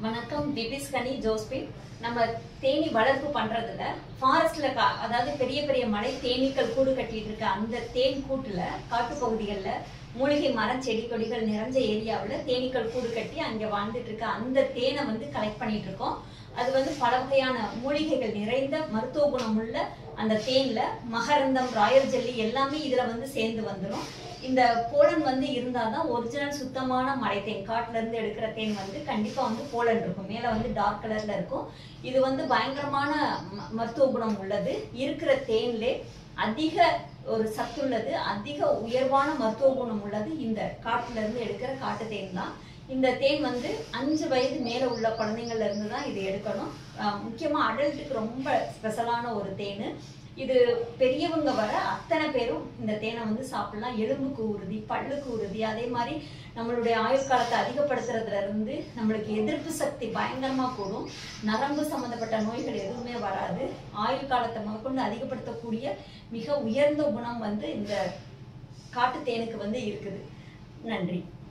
வணக்கம் திபிஸ் கனி ஜோஸ்பின் நம்ம தேனி வளர்ப்பு பண்றதுல ஃபாரஸ்ட்ல அதாவது பெரிய பெரிய மலை தேனீக்கள் கூடு கட்டிட்டு இருக்க அந்த தேன் கூட்டுல காட்டு பகுதிகளில் மூலிகை மரம் செடி கொடிகள் நிறைஞ்ச ஏரியாவில் தேனீக்கள் கூடு கட்டி அங்கே வாழ்ந்துட்டு இருக்க அந்த தேனை வந்து கலெக்ட் பண்ணிட்டு இருக்கோம் அது வந்து பல வகையான மூலிகைகள் நிறைந்த மருத்துவ குணமுள்ள அந்த தேன்ல மகரந்தம் ராயல் ஜெல்லி எல்லாமே இதுல வந்து சேர்ந்து வந்துடும் இந்த போலன் வந்து இருந்தாதான் ஒரிஜினல் சுத்தமான மலை தேன் காட்டுல இருந்து எடுக்கிற தேன் வந்து கண்டிப்பா வந்து போலன் இருக்கும் மேல வந்து டார்க் கலர்ல இருக்கும் இது வந்து பயங்கரமான ம- மருத்துவ குணம் உள்ளது இருக்கிற தேன்லே அதிக ஒரு சத்துள்ளது அதிக உயர்வான மருத்துவ குணம் உள்ளது இந்த காட்டுல இருந்து எடுக்கிற காட்டு தேன் தான் இந்த தேன் வந்து அஞ்சு வயது மேல உள்ள குழந்தைங்கள்ல இருந்து தான் இது எடுக்கணும் அஹ் முக்கியமா அடல்ட்டுக்கு ரொம்ப ஸ்பெஷலான ஒரு தேன் இது பெரியவங்க வர அத்தனை பேரும் இந்த தேனை வந்து சாப்பிடலாம் எலும்புக்கு உறுதி பல்லுக்கு உறுதி அதே மாதிரி நம்மளுடைய ஆயுள் காலத்தை அதிகப்படுத்துறதுல இருந்து நம்மளுக்கு எதிர்ப்பு சக்தி பயங்கரமா கூடும் நரம்பு சம்பந்தப்பட்ட நோய்கள் எதுவுமே வராது ஆயுள் காலத்தை முதற்கொண்டு அதிகப்படுத்தக்கூடிய மிக உயர்ந்த குணம் வந்து இந்த காட்டு தேனுக்கு வந்து இருக்குது நன்றி